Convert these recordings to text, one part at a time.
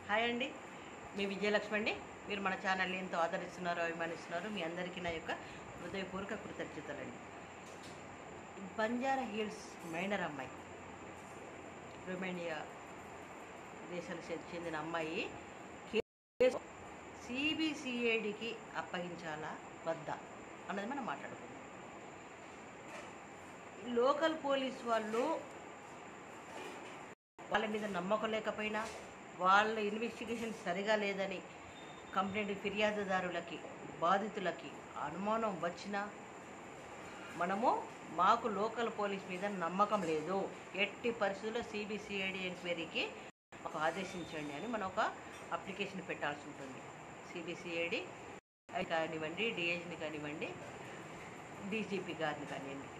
Hi అండి మీ విజయలక్ష్మి అండి మీరు మన ఛానల్ని ఎంతో ఆదరిస్తున్నారు అభిమానిస్తున్నారు మీ అందరికీ నా యొక్క హృదయపూర్వక కృతజ్ఞతలండి బంజారా హిల్స్ మైనర్ అమ్మాయి రొమేనియా దేశానికి చె- చెందిన అమ్మాయి కేసు సిబిసిఐడికి అప్పగించాలా వద్దా అన్నది మనం మాట్లాడుకుందాం లోకల్ పోలీస్ వాళ్ళు వాళ్ళ మీద నమ్మకం లేకపోయినా వాళ్ళ ఇన్వెస్టిగేషన్ సరిగా లేదని కంప్లైంట్ ఫిర్యాదుదారులకి బాధితులకి అనుమానం వచ్చినా మనము మాకు లోకల్ పోలీస్ మీద నమ్మకం లేదు ఎట్టి పరిస్థితుల్లో సిబిసిఐడి ఎంక్వైరీకి మాకు ఆదేశించండి అని మనం ఒక అప్లికేషన్ పెట్టాల్సి ఉంటుంది సిబిసిఐడి కానివ్వండి డిఐజిని కానివ్వండి డీజీపీ గారిని కానివ్వండి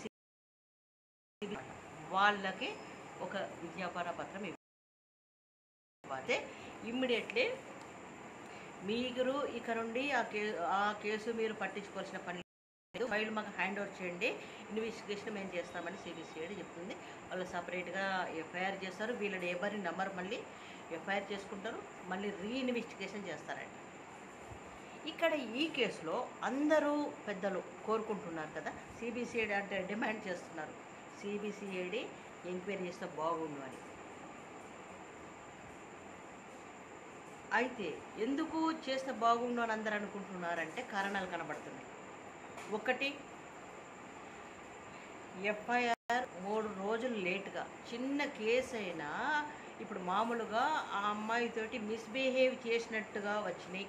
వాళ్ళకి ఒక విజ్ఞాపన పత్రం ఇవ్వాలి ఇమ్మీడియట్లీ మీరు ఇక నుండి ఆ కే ఆ కేసు మీరు పట్టించుకోవాల్సిన పని లేదు ఫైల్ మాకు హ్యాండ్ ఓవర్ చేయండి ఇన్వెస్టిగేషన్ మేము చేస్తామని సిబిసిఐడి చెప్తుంది వాళ్ళు సపరేట్గా ఎఫ్ఐఆర్ చేస్తారు వీళ్ళని ఎవరి నెంబర్ మళ్ళీ ఎఫ్ఐఆర్ చేసుకుంటారు మళ్ళీ రీఇన్వెస్టిగేషన్ చేస్తారంట ఇక్కడ ఈ కేసులో అందరూ పెద్దలు కోరుకుంటున్నారు కదా సిబిసిఐడి అంటే డిమాండ్ చేస్తున్నారు సిబిసిఐడి ఎంక్వైరీ చేస్తే బాగుండు అని అయితే ఎందుకు చేస్తే బాగుండు అని అందరు అనుకుంటున్నారంటే కారణాలు కనబడుతున్నాయి ఒకటి ఎఫ్ఐఆర్ మూడు రోజులు లేట్గా చిన్న కేసు అయినా ఇప్పుడు మామూలుగా ఆ అమ్మాయితోటి మిస్బిహేవ్ చేసినట్టుగా వచ్చినాయి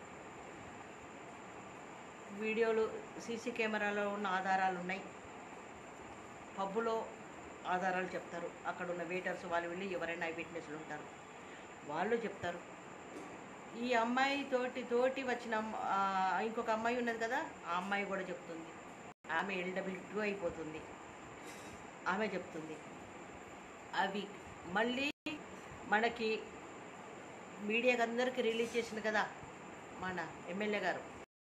వీడియోలు సీసీ కెమెరాలో ఉన్న ఆధారాలు ఉన్నాయి పబ్బులో ఆధారాలు చెప్తారు అక్కడ ఉన్న వెయిటర్స్ వాళ్ళు వెళ్ళి ఎవరైనా ఐ విట్నెస్లు ఉంటారు వాళ్ళు చెప్తారు ఈ అమ్మాయి తోటి తోటి వచ్చిన అమ్మ- ఆ, ఇంకొక అమ్మాయి ఉన్నది కదా ఆ అమ్మాయి కూడా చెప్తుంది ఆమె ఎల్డబ్ల్యూ టూ అయిపోతుంది ఆమె చెప్తుంది అవి మళ్ళీ మనకి మీడియాకి అందరికీ రిలీజ్ చేసింది కదా మన ఎమ్మెల్యే గారు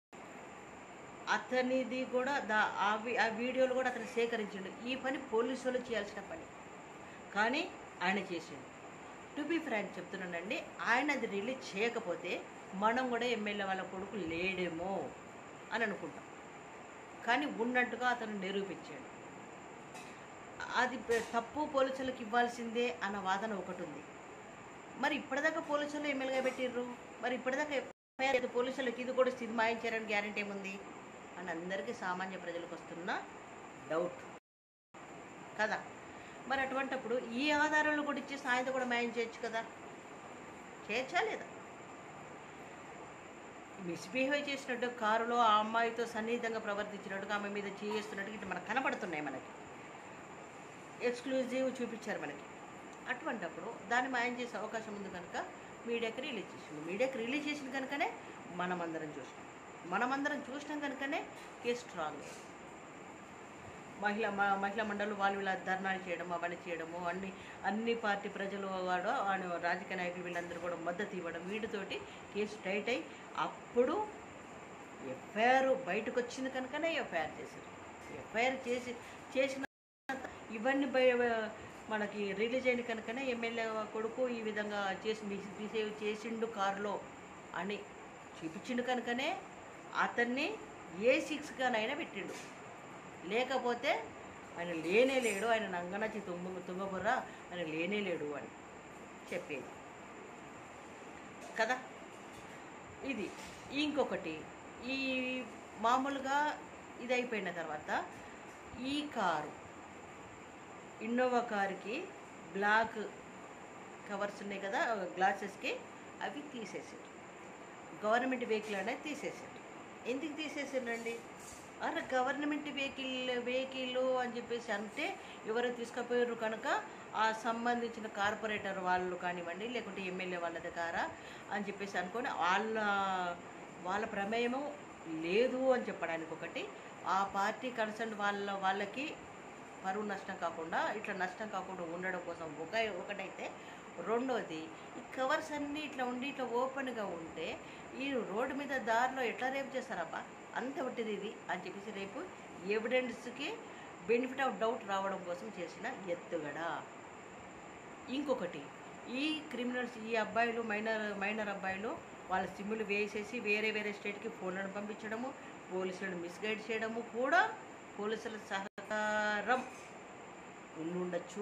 అతనిది కూడా దా ఆ వి- ఆ వీడియోలు కూడా అతను సేకరించిండు ఈ పని పోలీసులు చేయాల్సిన పని కానీ ఆయన చేసిండు టు బి ఫ్రాంక్ చెప్తున్నానండి ఆయన అది రిలీజ్ చేయకపోతే మనం కూడా ఎమ్మెల్యే వాళ్ళ కొడుకు లేడేమో అని అనుకుంటాం కానీ ఉన్నట్టుగా అతను నిరూపించాడు అది పె- తప్పు పోలీసులకు ఇవ్వాల్సిందే అన్న వాదన ఒకటి ఉంది మరి ఇప్పటిదాకా పోలీసులు ఎమ్మెల్యేగా పెట్టిర్రు మరి ఇప్పటిదాకా ఎఫ్ఐఆర్ అయితే పోలీసులకు ఇది కూడా స్థితి మాయించారని గ్యారంటీ ఏముంది అని అందరికీ సామాన్య ప్రజలకు వస్తున్న డౌట్ కదా మరి అటువంటప్పుడు ఈ ఆధారాలు కూడా ఇచ్చి సాయంత్రం కూడా మాయం చేయొచ్చు కదా చేయొచ్చా లేదా మిస్బిహేవ్ చేసినట్టు కారులో ఆ అమ్మాయితో సన్నిహితంగా ప్రవర్తించినట్టుగా ఆమె మీద చేస్తున్నట్టు ఇట్లా మనకు కనపడుతున్నాయి మనకి ఎక్స్క్లూజివ్ చూపించారు మనకి అటువంటప్పుడు దాన్ని మాయం చేసే అవకాశం ఉంది కనుక మీడియాకి రిలీజ్ చేసింది మీడియాకి రిలీజ్ చేసిన కనుకనే మనమందరం చూసినాం మనమందరం చూసినాం కనుకనే కేసు స్ట్రాంగ్ అయింది మహిళా మ- మహిళా మండలి వాళ్ళు ఇలా ధర్నాలు చేయడం అవన్నీ చేయడము అన్ని అన్ని పార్టీ ప్రజలు వాడు ఆయన రాజకీయ నాయకులు వీళ్ళందరూ కూడా మద్దతు ఇవ్వడం వీటితోటి కేసు టైట్ అయ్యి అప్పుడు ఎఫ్ఐఆర్ బయటకు వచ్చింది కనుకనే ఎఫ్ఐఆర్ చేశారు ఎఫ్ఐఆర్ చేసి చేసిన ఇవన్నీ బయ మనకి రిలీజ్ అయిన కనుకనే ఎమ్మెల్యే కొడుకు ఈ విధంగా చేసి మిస్ బిహేవ్ చేసిండు కారులో అని చూపించిండు కనుకనే అతన్ని ఏ సిక్స్గానైనా పెట్టిండు లేకపోతే ఆయన లేనే లేడు ఆయన నంగనచి తుంగ తుంగబుర్ర ఆయన లేనే లేడు అని చెప్పేది కదా ఇది ఇంకొకటి ఈ మామూలుగా ఇది అయిపోయిన తర్వాత ఈ కారు ఇన్నోవా కారుకి బ్లాక్ కవర్స్ ఉన్నాయి కదా గ్లాసెస్కి అవి తీసేసారు గవర్నమెంట్ వెహికల్ అనేది తీసేసారు ఎందుకు తీసేసారండి అరే గవర్నమెంట్ వెహికల్ వెహికల్ అని చెప్పేసి అంటే ఎవరో తీసుకుపోయారు కనుక ఆ సంబంధించిన కార్పొరేటర్ వాళ్ళు కానివ్వండి లేకుంటే ఎమ్మెల్యే వాళ్ళ దగ్గర అని చెప్పేసి అనుకొని వాళ్ళ వాళ్ళ ప్రమేయము లేదు అని చెప్పడానికి ఒకటి ఆ పార్టీ కన్సర్న్ వాళ్ళ వాళ్ళకి పరువు నష్టం కాకుండా ఇట్లా నష్టం కాకుండా ఉండడం కోసం ఒక ఒకటైతే రెండోది ఈ కవర్స్ అన్నీ ఇట్లా ఉండి ఇట్లా ఓపెన్గా ఉంటే ఈ రోడ్డు మీద దారిలో ఎట్లా రేపు చేస్తారబ్బా అంత ఒకటిది ఇది అని చెప్పేసి రేపు ఎవిడెన్స్కి బెనిఫిట్ ఆఫ్ డౌట్ రావడం కోసం చేసిన ఎత్తుగడ ఇంకొకటి ఈ క్రిమినల్స్ ఈ అబ్బాయిలు మైనర్ మైనర్ అబ్బాయిలు వాళ్ళ సిమ్ములు వేసేసి వేరే వేరే స్టేట్కి ఫోన్లను పంపించడము పోలీసులను మిస్గైడ్ చేయడము కూడా పోలీసుల సహకారం ఉండుండొచ్చు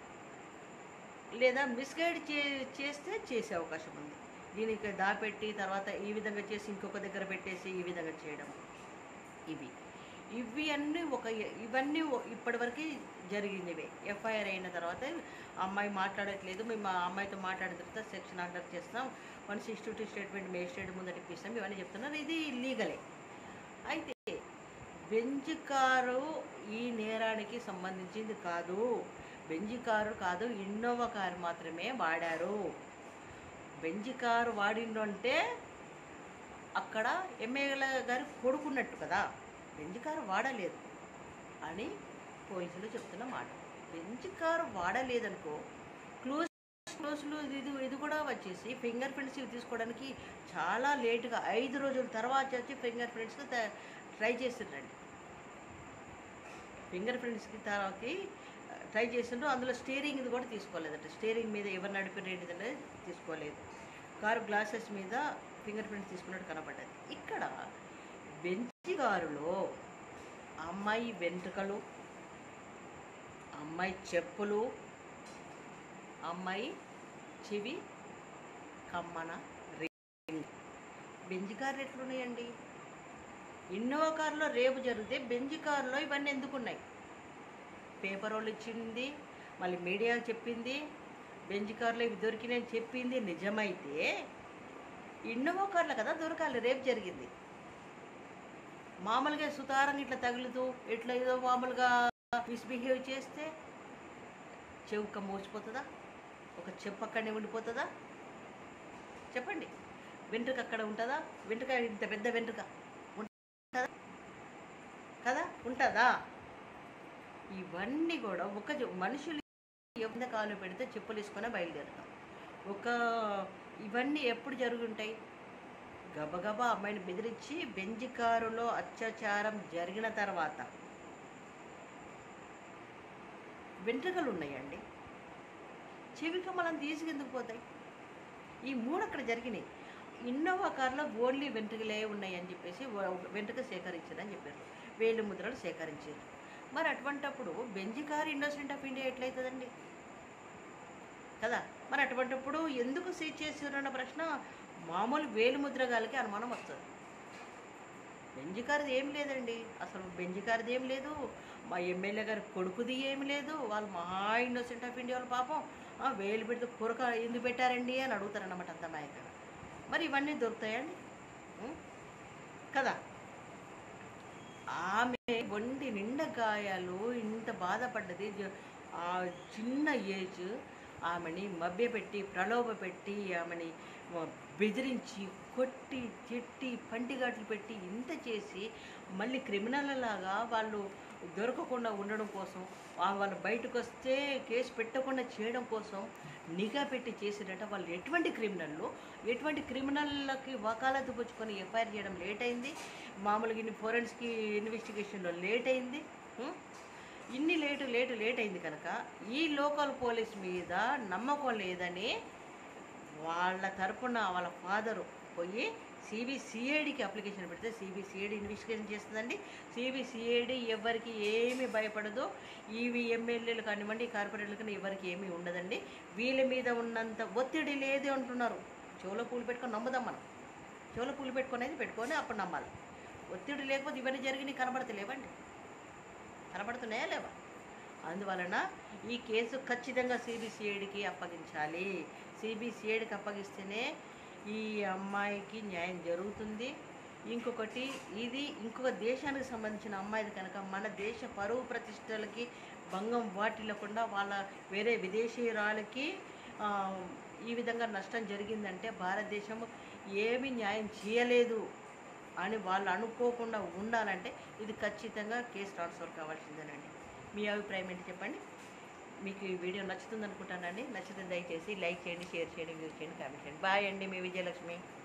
లేదా మిస్గైడ్ చే చేస్తే చేసే అవకాశం ఉంది దీనికి దాపెట్టి తర్వాత ఈ విధంగా చేసి ఇంకొక దగ్గర పెట్టేసి ఈ విధంగా చేయడం ఇవి ఇవి అన్నీ ఒక ఇవన్నీ ఒ- ఇప్పటివరకు జరిగినవే ఎఫ్ఐఆర్ అయిన తర్వాత అమ్మాయి మాట్లాడట్లేదు మేము ఆ అమ్మాయితో మాట్లాడిన తర్వాత సెక్షన్ ఆర్డర్ చేస్తాం one sixty two statement magistrate ముందట ఇప్పిస్తాం ఇవన్నీ చెప్తున్నారు ఇది లీగలే అయితే బెంజ్ కారు ఈ నేరానికి సంబంధించింది కాదు బెంజ్ కారు కాదు ఇన్నోవా కారు మాత్రమే వాడారు బెంజ్ కారు వాడిండు అంటే అక్కడ ఎమ్మెల్యే గారి కొడుకున్నట్టు కదా బెంజ్ కారు వాడలేదు అని పోలీసులు చెప్తున్న మాట బెంజ్ కారు వాడలేదనుకో క్లోజ్ క్లోజ్లు ఇది ఇది కూడా వచ్చేసి ఫింగర్ ప్రింట్స్ తీసుకోవడానికి చాలా లేటుగా ఐదు రోజుల తర్వాత వచ్చి ఫింగర్ ప్రింట్స్ ట్రై చేసిండ్రండి ఫింగర్ ప్రింట్స్కి తర్వాతకి ట్రై చేసిండ్రు అందులో స్టీరింగ్ ఇది కూడా తీసుకోలేదట స్టీరింగ్ మీద ఎవరు నడిపిన ఏంటిది అనేది తీసుకోలేదు కారు గ్లాసెస్ మీద ఫింగర్ ప్రింట్స్ తీసుకున్నట్టు కనపడ్డది ఇక్కడ బెంచి కారులో అమ్మాయి వెంట్రుకలు అమ్మాయి చెప్పులు అమ్మాయి చెవి కమ్మన రింగ్ బెంజ్ కార్లు ఎట్లున్నాయండి ఇన్నోవా కారులో రేపు జరిగితే బెంజ్ కారులో ఇవన్నీ ఎందుకున్నాయి పేపర్ వాళ్ళు ఇచ్చింది మళ్ళీ మీడియా చెప్పింది బెంజ్ కార్లో ఇవి దొరికినాయని చెప్పింది నిజమైతే ఇన్నోవా కార్లో కదా దొరకాలి రేపు జరిగింది మామూలుగా సుతారంగా ఇట్లా తగులుతూ ఇట్లా ఏదో మామూలుగా మిస్బిహేవ్ చేస్తే చెవుక మోసిపోతుందా ఒక చెప్పు అక్కడనే ఉండిపోతుందా చెప్పండి వెంట్రుక అక్కడ ఉంటుందా వెంట్రుక ఇంత పెద్ద వెంట్రుక ఉంటుందా కదా ఉంటుందా ఇవన్నీ కూడా ఒక జ- మనుషులు ఎంత కాలు పెడితే చెప్పులు వేసుకొని బయలుదేరుతాం ఒక ఇవన్నీ ఎప్పుడు జరుగుంటాయి గబగబా అమ్మాయిని బెదిరించి బెంజి కారులో అత్యాచారం జరిగిన తర్వాత వెంట్రుకలు ఉన్నాయండి చెవి కమలం తీసుకెందుకు పోతాయి ఈ మూడు అక్కడ జరిగినాయి ఇన్నోవా కార్లో ఓన్లీ వెంట్రుకలే ఉన్నాయి అని చెప్పేసి వ- వెంట్రుక సేకరించారని చెప్పారు వేలు ముద్రలు సేకరించారు మరి అటువంటప్పుడు Benz car industry of India ఎట్లయితుందండి కదా మరి అటువంటప్పుడు ఎందుకు సీజ్ చేసారన్న ప్రశ్న మామూలు వేలు ముద్రగాలకి అనుమానం వస్తుంది బెంజి కారుది ఏం లేదండి అసలు బెంజి కారుది ఏం లేదు మా ఎమ్మెల్యే గారి కొడుకుది ఏం లేదు వాళ్ళు మహా ఇన్నోసెంట్ ఆఫ్ ఇండియా వాళ్ళు పాపం ఆ, వేలు పెడితే కొరక ఎందుకు పెట్టారండి అని అడుగుతారన్నమాట అంత నాయకుడు మరి ఇవన్నీ దొరుకుతాయండి ఉం? కదా ఆమె ఒంటి నిండా గాయాలు ఇంత బాధపడ్డది జ- ఆ చిన్న ఏజ్ ఆమెని మభ్యపెట్టి ప్రలోభ పెట్టి ఆమెని మ- బెదిరించి కొట్టి తిట్టి పంటిగాట్లు పెట్టి ఇంత చేసి మళ్ళీ క్రిమినల్ లాగా వాళ్ళు దొరకకుండా ఉండడం కోసం వా- వాళ్ళు బయటకు వస్తే కేసు పెట్టకుండా చేయడం కోసం నిఘా పెట్టి చేసినట్ట వాళ్ళు ఎటువంటి క్రిమినల్లు ఎటువంటి క్రిమినల్లకి వకాలతు పుచ్చుకొని ఎఫ్ఐఆర్ చేయడం లేట్ అయింది మామూలుగా ఇన్ని ఫోరెన్స్కి ఇన్వెస్టిగేషన్లో లేట్ అయింది ఉం? ఇన్ని లేటు లేటు లేట్ అయింది కనుక ఈ లోకల్ పోలీస్ మీద నమ్మకం లేదని వాళ్ళ తరపున వాళ్ళ ఫాదరు పోయి సిబిసిఐడికి అప్లికేషన్ పెడితే సిబిసిఐడి ఇన్వెస్టిగేషన్ చేస్తుందండి సిబిసిఐడి ఎవరికి ఏమీ భయపడదు ఇవి ఎమ్మెల్యేలు కానివ్వండి కార్పొరేట్లు కానీ ఎవరికి ఏమీ ఉండదండి వీళ్ళ మీద ఉన్నంత ఒత్తిడి లేదు అంటున్నారు చెవులో పూలు పెట్టుకొని నమ్ముదాం మనం చెవులో పూలు పెట్టుకునేది పెట్టుకొని అప్పుడు నమ్మాలి ఒత్తిడి లేకపోతే ఇవన్నీ జరిగినాయి కనబడతలేవండి కనబడుతున్నాయా లేవా అందువలన ఈ కేసు ఖచ్చితంగా సిబిసిఐడికి అప్పగించాలి సిబిసిఐడికి అప్పగిస్తేనే ఈ అమ్మాయికి న్యాయం జరుగుతుంది ఇంకొకటి ఇది ఇంకొక దేశానికి సంబంధించిన అమ్మాయిది కనుక మన దేశ పరువు ప్రతిష్టలకి భంగం వాటిల్లకుండా వాళ్ళ వేరే విదేశీయురాలకి ఆ, ఈ విధంగా నష్టం జరిగిందంటే భారతదేశం ఏమీ న్యాయం చేయలేదు అని వాళ్ళు అనుకోకుండా ఉండాలంటే ఇది ఖచ్చితంగా కేసు ట్రాన్స్ఫర్ కావాల్సిందేనండి మీ అభిప్రాయం ఏంటి చెప్పండి మీకు ఈ వీడియో నచ్చుతుంది అనుకుంటానండి నచ్చితే దయచేసి లైక్ చేయండి షేర్ చేయండి వ్యూ చేయండి కామెంట్ చేయండి బాయ్ అండి మీ విజయలక్ష్మి